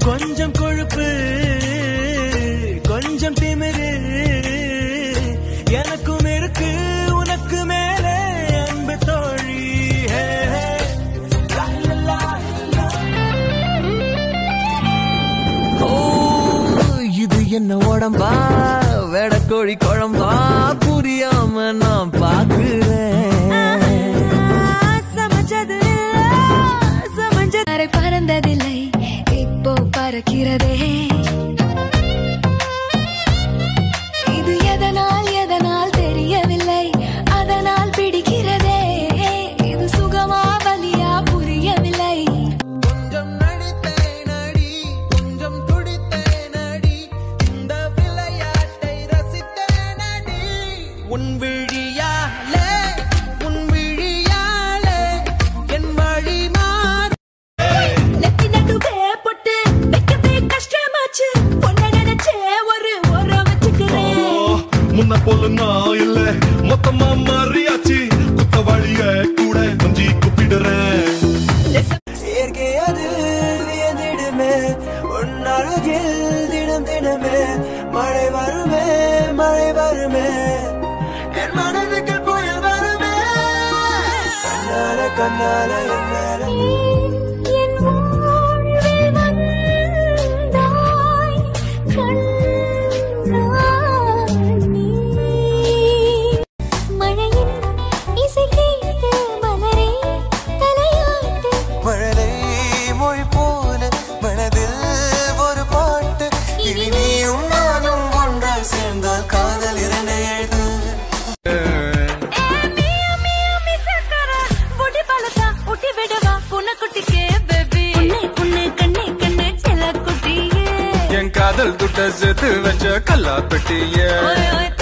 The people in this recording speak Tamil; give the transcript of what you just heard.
கொஞ்சம் கொழுப்பு கொஞ்சம் திமிரு எனக்கும் இருக்கு உனக்கு மேலே அன்பு தோழி ஹே, ஹே. லா, லா, லா, லா. ஓ, இது என்ன உடம்பா வெடக்கோழி குழம்பா புரியாம நான் பாக்குறேன் சமைச்சது சமைச்சது பறந்ததில்லை இப்போ பறக்கிறதே இது எதனால் எதனால் தெரியவில்லை அதனால் பிடிக்கிறதே இது சுகமா வலியா புரியவில்லை கொஞ்சம் நடித்தேன் அடி கொஞ்சம் துடித்தேன் அடி இந்த விளையாட்டை ரசித்தேன் அடி உன் விழியாலே உன் விழியாலே என் வழி மாறி நெத்தி நடுவே பொட்டு வைக்கவே கஷ்டமாச்சு பொண்ண நினைச்சே ஒரு உரம் வச்சுக்கிறேன் முன்ன போல நான் இல்ல மொத்தமா மாறியாச்சு குத்த வழிய கூட கொஞ்சி கூப்பிடுறேன் இயற்கை அது வியந்திடுமே உன் அழகில் தினம் தினமே மழை வருமே மழை வருமே என் மனதுக்கு புயல் வருமே கண்ணால கண்ணால என் மேல என் வாழ்வில் வந்தாய் கண்ணாய் நீ. மழையின் இசை கேட்டு மலரே தலையாட்டு மழலை மொழி போல மனதில் ஒரு பாட்டு இனி நீயும் நானும் ஒன்றாய் சேர்ந்தால் காதல் இரண்டை எழுது என் காதல் துட்ட சேர்த்து வச்ச கல்லா பெட்டிய